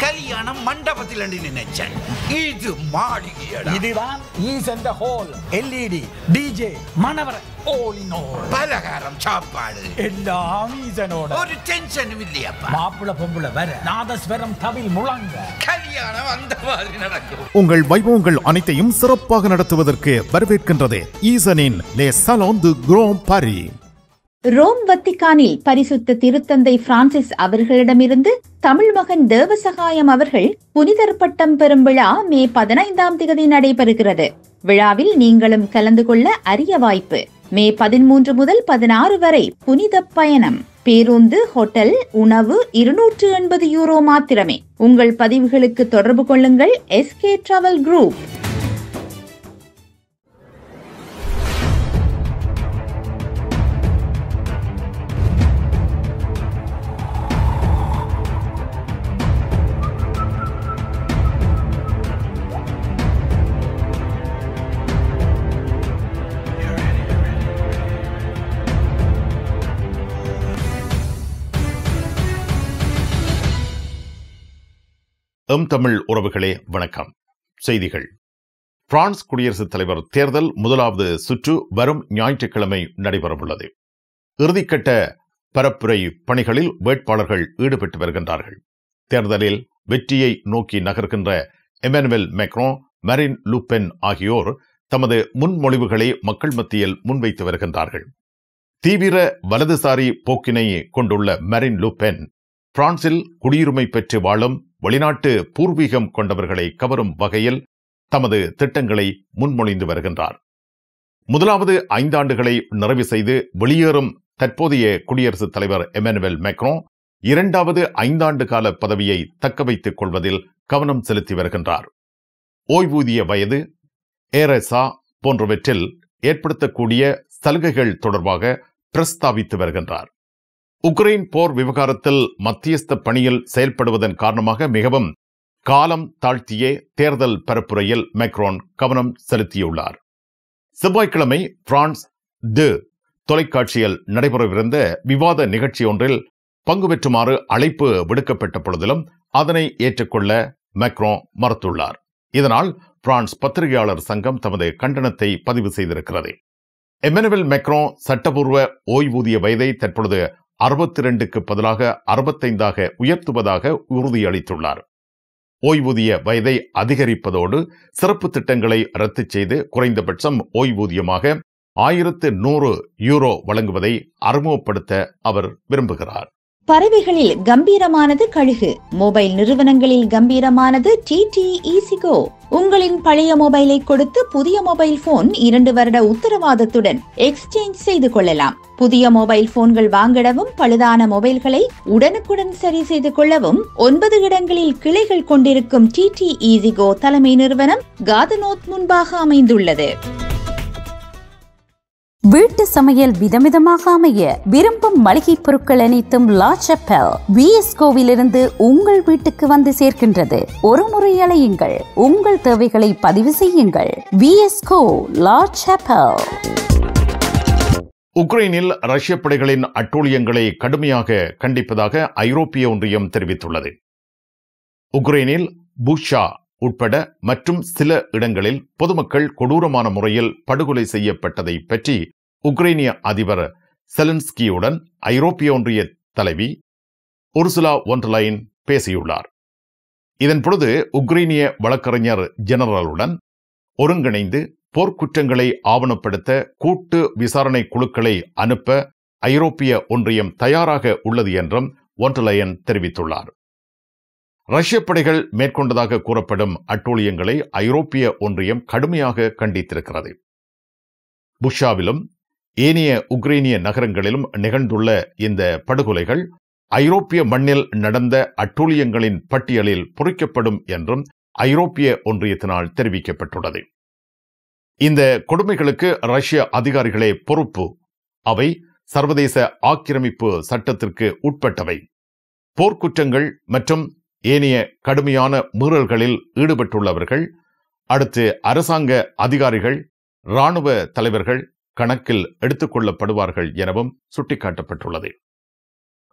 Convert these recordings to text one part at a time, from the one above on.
கல்யாணம் மண்டபத்தில் நினைச்சேன் இது மாளிகையடா இதுதான் ஈசென்ற ஹோல் எல்இடி டிஜே மணவர all in all பலகாரம் சாப்பாடு எல்லாம் ஈசனோட ஒரு டென்ஷனும் இல்லையாப்பா மாப்பிள பொம்புல வர நாதஸ்வரம் தவில் முழங்க கல்யாணம் அந்த மாதிரி நடக்கும் உங்கள் வைபவங்கள் அனைத்தையும் சிறப்பாக நடத்துவதற்கு வரவேற்கின்றது ஈசனின் லே சலோன் து குரோம் பாரி ரோம் வத்திக்கானில் பரிசுத்த திருத்தந்தை பிரான்சிஸ் அவர்களிடமிருந்து தமிழ் மகன் தேவசகாயம் அவர்கள் புனிதர் பட்டம் பெறும் விழா மே பதினைந்தாம் தேதி நடைபெறுகிறது விழாவில் நீங்களும் கலந்து கொள்ள அரிய வாய்ப்பு மே பதிமூன்று முதல் பதினாறு வரை புனித பயணம் பேருந்து ஹோட்டல் உணவு இருநூற்று எண்பது யூரோ மாத்திரமே உங்கள் பதிவுகளுக்கு தொடர்பு கொள்ளுங்கள் எஸ்கே டிராவல் குரூப் எம் தமிழ் உறவுகளே வணக்கம் செய்திகள் பிரான்ஸ் குடியரசுத் தலைவர் தேர்தல் முதலாவது சுற்று வரும் ஞாயிற்றுக்கிழமை நடைபெறவுள்ளது இறுதிக்கட்ட பரப்புரை பணிகளில் வேட்பாளர்கள் ஈடுபட்டு வருகின்றார்கள் தேர்தலில் வெற்றியை நோக்கி நகர்கின்ற எமானுவேல் மேக்ரோ மரின் லூப்பென் ஆகியோர் தமது முன்மொழிவுகளை மக்கள் மத்தியில் முன்வைத்து வருகின்றார்கள் தீவிர வலதுசாரி போக்கினை கொண்டுள்ள மரின் லூப்பென் பிரான்சில் குடியுரிமை பெற்று வாழும் வெளிநாட்டு பூர்வீகம் கொண்டவர்களை கவரும் வகையில் தமது திட்டங்களை முன்மொழிந்து வருகின்றார் முதலாவது ஐந்தாண்டுகளை நிறைவு செய்து வெளியேறும் தற்போதைய குடியரசுத் தலைவர் எமானுவேல் மேக்ரோ இரண்டாவது ஐந்தாண்டு கால பதவியை தக்க வைத்துக் கொள்வதில் கவனம் செலுத்தி வருகின்றார் ஓய்வூதிய வயது ஏரசா போன்றவற்றில் ஏற்படுத்தக்கூடிய சலுகைகள் தொடர்பாக பிரஸ்தாபித்து வருகின்றார் உக்ரைன் போர் விவகாரத்தில் மத்தியஸ்த பணியில் செயல்படுவதன் காரணமாக மிகவும் காலம் தாழ்த்தியே தேர்தல் பரப்புரையில் மேக்ரோன் கவனம் செலுத்தியுள்ளார் செவ்வாய்க்கிழமை பிரான்ஸ் து தொலைக்காட்சியில் நடைபெறவிருந்த விவாத நிகழ்ச்சி ஒன்றில் பங்கு பெற்றுமாறு அழைப்பு விடுக்கப்பட்ட பொழுதிலும் அதனை ஏற்றுக்கொள்ள மேக்ரோ மறுத்துள்ளார் இதனால் பிரான்ஸ் பத்திரிகையாளர் சங்கம் தமது கண்டனத்தை பதிவு செய்திருக்கிறது எமனுவல் மேக்ரோ சட்டபூர்வ ஓய்வூதிய வயதை தற்பொழுது அறுபத்தி ரெண்டுக்கு பதிலாக அறுபத்தைந்தாக உயர்த்துவதாக உறுதியளித்துள்ளார் ஓய்வூதிய வயதை அதிகரிப்பதோடு சிறப்பு திட்டங்களை ரத்து செய்து குறைந்தபட்சம் ஓய்வூதியமாக ஆயிரத்து நூறு யூரோ வழங்குவதை அறிமுகப்படுத்த அவர் விரும்புகிறார் பறவைகளில் கம்பீரமானது கழுகு மொபைல் நிறுவனங்களில் கம்பீரமானது டிடி ஈசிகோ உங்களின் பழைய மொபைலை கொடுத்து புதிய மொபைல் போன் இரண்டு வருட உத்தரவாதத்துடன் எக்ஸ்சேஞ்ச் செய்து கொள்ளலாம் புதிய மொபைல் போன்கள் வாங்கிடவும் பழுதான மொபைல்களை உடனுக்குடன் சரி செய்து கொள்ளவும் ஒன்பது இடங்களில் கிளைகள் கொண்டிருக்கும் டிடி ஈசிகோ தலைமை நிறுவனம் காதனோத் முன்பாக அமைந்துள்ளது வீட்டு சமையல் விதவிதமாக அமைய விரும்பும் மளிகை பொருட்கள் அனைத்தும் லா செப்பல் விஎஸ்கோவிலிருந்து உங்கள் வீட்டுக்கு வந்து சேர்க்கின்றது ஒரு முறை அலையுங்கள் உங்கள் தேவைகளை பதிவு செய்யுங்கள் விஎஸ்கோ லா செப்பல் உக்ரைனில் ரஷ்ய படைகளின் அட்டூழியங்களை கடுமையாக கண்டிப்பதாக ஐரோப்பிய ஒன்றியம் தெரிவித்துள்ளது உக்ரைனில் புஷா உட்பட மற்றும் சில இடங்களில் பொதுமக்கள் கொடூரமான முறையில் படுகொலை செய்யப்பட்டதை பற்றி உக்ரைனிய அதிபர் செலன்ஸ்கியுடன் ஐரோப்பிய ஒன்றிய தலைவி உர்சுலா ஒன்டலைன் பேசியுள்ளார் இதன் பொழுது உக்ரைனிய வழக்கறிஞர் ஜெனரலுடன் ஒருங்கிணைந்து போர்க்குற்றங்களை ஆவணப்படுத்த கூட்டு விசாரணை குழுக்களை அனுப்ப ஐரோப்பிய ஒன்றியம் தயாராக உள்ளது என்றும் ஒன்டலையன் தெரிவித்துள்ளார் ரஷ்ய படைகள் மேற்கொண்டதாக கூறப்படும் அட்டூழியங்களை ஐரோப்பிய ஒன்றியம் கடுமையாக கண்டித்திருக்கிறது புஷாவிலும் ஏனைய உக்ரைனிய நகரங்களிலும் நிகழ்ந்துள்ள இந்த படுகொலைகள் ஐரோப்பிய மண்ணில் நடந்த அட்டூழியங்களின் பட்டியலில் பொறிக்கப்படும் என்றும் ஐரோப்பிய ஒன்றியத்தினால் தெரிவிக்கப்பட்டுள்ளது இந்த கொடுமைகளுக்கு ரஷ்ய அதிகாரிகளே பொறுப்பு அவை சர்வதேச ஆக்கிரமிப்பு சட்டத்திற்கு உட்பட்டவை போர்க்குற்றங்கள் மற்றும் ஏனைய கடுமையான மீறல்களில் ஈடுபட்டுள்ளவர்கள் அடுத்து அரசாங்க அதிகாரிகள் இராணுவ தலைவர்கள் கணக்கில் எடுத்துக் கொள்ளப்படுவார்கள் எனவும் சுட்டிக்காட்டப்பட்டுள்ளது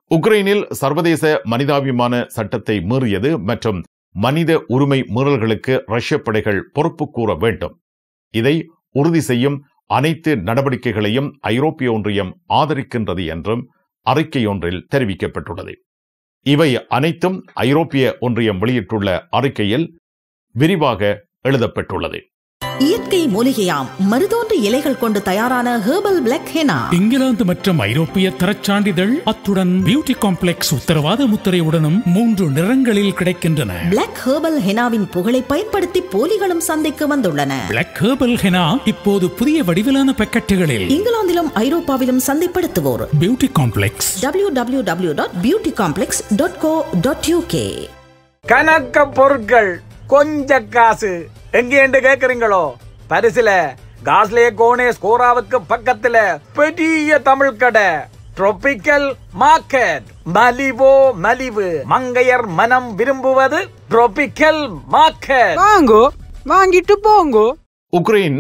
உக்ரைனில் சர்வதேச மனிதாபிமான சட்டத்தை மீறியது மற்றும் மனித உரிமை மீறல்களுக்கு ரஷ்ய படைகள் பொறுப்பு கூற வேண்டும் இதை உறுதி செய்யும் அனைத்து நடவடிக்கைகளையும் ஐரோப்பிய ஒன்றியம் ஆதரிக்கின்றது என்றும் அறிக்கையொன்றில் தெரிவிக்கப்பட்டுள்ளது இவை அனைத்தும் ஐரோப்பிய ஒன்றியம் வெளியிட்டுள்ள அறிக்கையில் விரிவாக எழுதப்பட்டுள்ளது இயற்கை மூலிகையாம் மருதோன்று இலைகள் கொண்டு தயாரான ஹெர்பல் பிளாக் ஹெனா இங்கிலாந்து மற்றும் ஐரோப்பிய தரச்சான்றிதழ் அத்துடன் பியூட்டி காம்ப்ளெக்ஸ் உத்தரவாத முத்திரையுடனும் மூன்று நிறங்களில் கிடைக்கின்றன பிளாக் ஹெர்பல் ஹெனாவின் புகழை பயன்படுத்தி போலிகளும் சந்தைக்கு வந்துள்ளன பிளாக் ஹெர்பல் ஹெனா இப்போது புதிய வடிவிலான பாக்கெட்டுகளில் இங்கிலாந்திலும் ஐரோப்பாவிலும் சந்தைப்படுத்துவோர் beauty complex W W W dot beauty complex dot co dot UK கணக்க பொருட்கள் கொஞ்ச காசு எங்கேண்டு கேக்குறீங்களோ பரிசுல காஸ்லே கோனே ஸ்கோராவுக்கு பக்கத்துல பெரிய தமிழ் கடை ட்ரோபிக்கல் மார்க்கெட் மலிவோ மலிவு மங்கையர் மனம் விரும்புவது ட்ரோபிக்கல் மார்க்கெட் வாங்கோ வாங்கிட்டு போங்கோ உக்ரைன்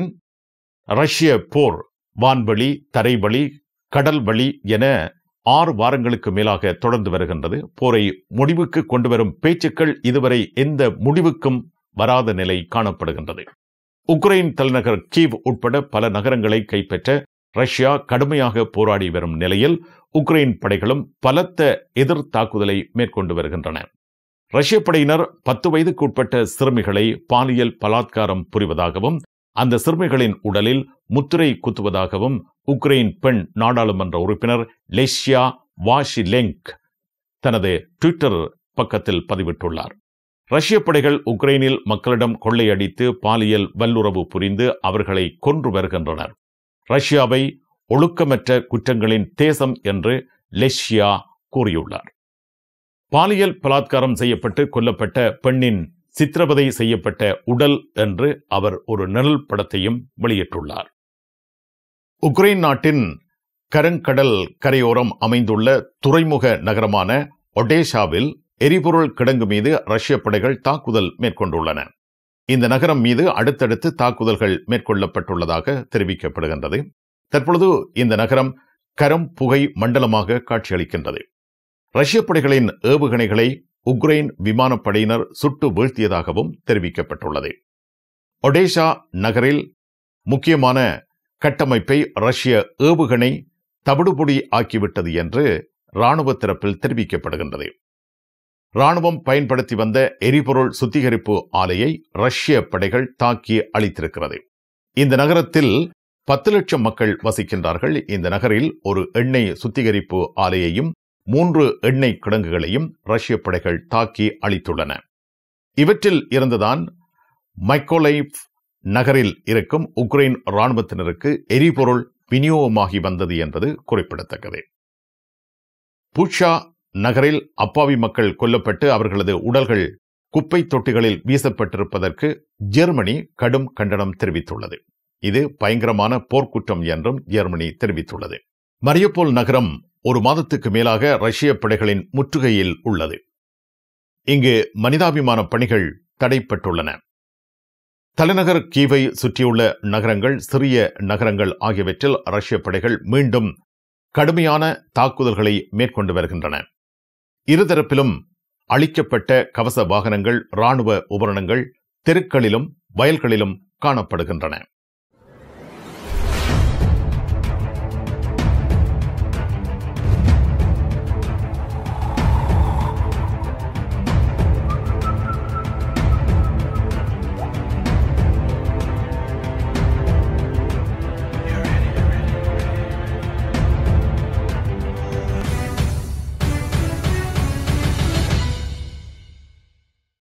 ரஷ்ய போர் வான்வழி தரைவழி கடல் வழி என ஆறு வாரங்களுக்கு மேலாக தொடர்ந்து வருகின்றது போரை முடிவுக்கு கொண்டு வரும் பேச்சுக்கள் இதுவரை எந்த முடிவுக்கும் வராத நிலை காணப்படுகின்றது உக்ரைன் தலைநகர் கீவ் உட்பட பல நகரங்களை கைப்பற்ற ரஷ்யா கடுமையாக போராடி வரும் நிலையில் உக்ரைன் படைகளும் பலத்த எதிர் தாக்குதலை மேற்கொண்டு வருகின்றன ரஷ்ய படையினர் பத்து வயதுக்குட்பட்ட சிறுமிகளை பாலியல் பலாத்காரம் புரிவதாகவும் அந்த சிறுமிகளின் உடலில் முத்திரை குத்துவதாகவும் உக்ரைன் பெண் நாடாளுமன்ற உறுப்பினர் லெஷ்யா வாஷிலெங்க் தனது ட்விட்டர் பக்கத்தில் பதிவிட்டுள்ளார் ரஷ்ய படைகள் உக்ரைனில் மக்களிடம் கொள்ளையடித்து பாலியல் வல்லுறவு புரிந்து அவர்களை கொன்று வருகின்றனர் ரஷ்யாவை ஒழுக்கமற்ற குற்றங்களின் தேசம் என்று லெஷ்யா கூறியுள்ளார் பாலியல் பலாத்காரம் செய்யப்பட்டு கொல்லப்பட்ட பெண்ணின் சித்திரவதை செய்யப்பட்ட உடல் என்று அவர் ஒரு நிழல் படத்தையும் வெளியிட்டுள்ளார் உக்ரைன் நாட்டின் கருங்கடல் கரையோரம் அமைந்துள்ள துறைமுக நகரமான ஒடேஷாவில் எரிபொருள் கிடங்கு மீது ரஷ்ய படைகள் தாக்குதல் மேற்கொண்டுள்ளன இந்த நகரம் மீது அடுத்தடுத்து தாக்குதல்கள் மேற்கொள்ளப்பட்டுள்ளதாக தெரிவிக்கப்படுகின்றது தற்பொழுது இந்த நகரம் கரம் புகை மண்டலமாக காட்சியளிக்கின்றது ரஷ்ய படைகளின் ஏவுகணைகளை உக்ரைன் விமானப்படையினர் சுட்டு வீழ்த்தியதாகவும் தெரிவிக்கப்பட்டுள்ளது ஒடேஷா நகரில் முக்கியமான கட்டமைப்பை ரஷ்ய ஏவுகணை தவிடுபொடி ஆக்கிவிட்டது என்று ராணுவ தரப்பில் தெரிவிக்கப்படுகின்றது ராணுவம் பயன்படுத்தி வந்த எரிபொருள் சுத்திகரிப்பு ஆலையை ரஷ்ய படைகள் தாக்கி அழித்திருக்கிறது இந்த நகரத்தில் பத்து லட்சம் மக்கள் வசிக்கின்றார்கள் இந்த நகரில் ஒரு எண்ணெய் சுத்திகரிப்பு ஆலையையும் மூன்று எண்ணெய் கிடங்குகளையும் ரஷ்ய படைகள் தாக்கி அழித்துள்ளன இவற்றில் இருந்துதான் மைக்கோலைவ் நகரில் இருக்கும் உக்ரைன் இராணுவத்தினருக்கு எரிபொருள் விநியோகமாகி வந்தது என்பது குறிப்பிடத்தக்கது புஷா நகரில் அப்பாவி மக்கள் கொல்லப்பட்டு அவர்களது உடல்கள் குப்பை தொட்டிகளில் வீசப்பட்டிருப்பதற்கு ஜெர்மனி கடும் கண்டனம் தெரிவித்துள்ளது இது பயங்கரமான போர்க்குற்றம் என்றும் ஜெர்மனி தெரிவித்துள்ளது மரியப்போல் நகரம் ஒரு மாதத்துக்கு மேலாக ரஷ்ய படைகளின் முற்றுகையில் உள்ளது இங்கு மனிதாபிமான பணிகள் தடைப்பட்டுள்ளன தலைநகர் கீவை சுற்றியுள்ள நகரங்கள் சிறிய நகரங்கள் ஆகியவற்றில் ரஷ்ய படைகள் மீண்டும் கடுமையான தாக்குதல்களை மேற்கொண்டு வருகின்றன இருதரப்பிலும் அளிக்கப்பட்ட கவச வாகனங்கள் ராணுவ உபகரணங்கள் தெருக்களிலும் வயல்களிலும் காணப்படுகின்றன